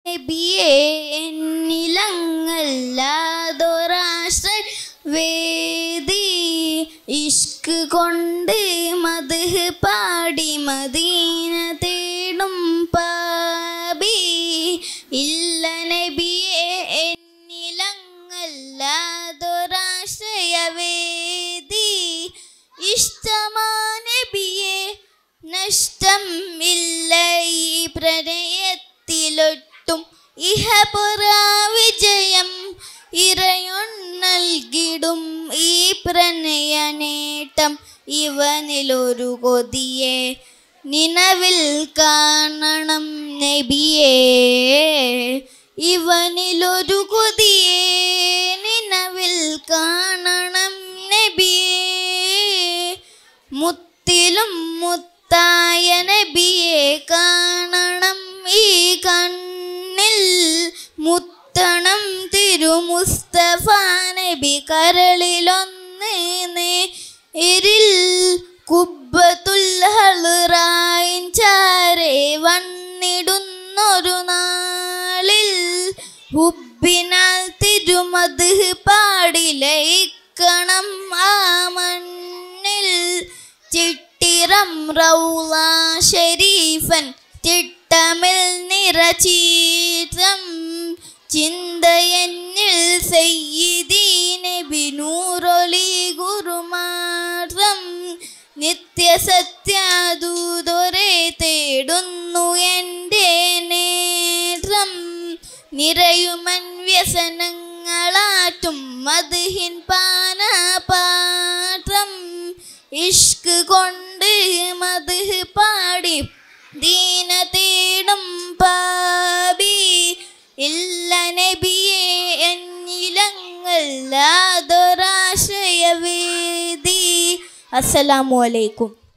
നബിയെ എന്നിലങ്ങല്ലാതൊരാശ്ര വേദി ഇഷ്ക് കൊണ്ട് മധു പാടി മദീന തേടും പാബി ഇല്ല നബിയെ എന്നിലങ്ങല്ലാതൊരാശ്രയവേദി ഇഷ്ടമാ നബിയെ നഷ്ടം ഇല്ല ഈ പ്രണയത്തിലൊട്ടും ഇഹപുറ വിജയം ഇറയൊൺ നൽകിടും ഈ പ്രണയ നേട്ടം ഇവനിലൊരു കൊതിയെ നിലവിൽ കാണണം നബിയേ ഇവനിലൊരു കൊതിയെ നിലവിൽ കാണണം നബിയേ മുത്തിലും മുത്തായ നബിയെ കാണണം ഈ കണ്ണിൽ മുത്തണം തിരുമുസ്തഫ നബി കരളിലൊന്ന് നേരിൽ കുബ്ബത്തുൽ ഹളുറായിൻ ചാരെ വന്നിടുന്നൊരു നാളിൽ ഹുബിനാൽ തിരുമത് പാടിലയിക്കണം ആ മണ്ണിൽ ചിട്ടിറം റൗള ശരീഫൻ ചിട്ടമിൽ നിറചീതം ചിന്തയെന്നിൽ സയ്യിദീ നബി നൂറൊളി ഗുരുമാർദ്ദം നിത്യസത്യാദൂതൊരെ തേടുന്നു എൻ്റെ നേത്രം നിറയുമൻ വ്യസനങ്ങളാറ്റും മധുഹിൻ പാനപാത്രം ഇഷ്ക് കൊണ്ട് മധു പാടി ദീന തേടും പാബി ഇല്ല നബിയെ എന്നിലങ്ങല്ലാതൊരാശയവേദി അസ്സലാമു അലൈക്കും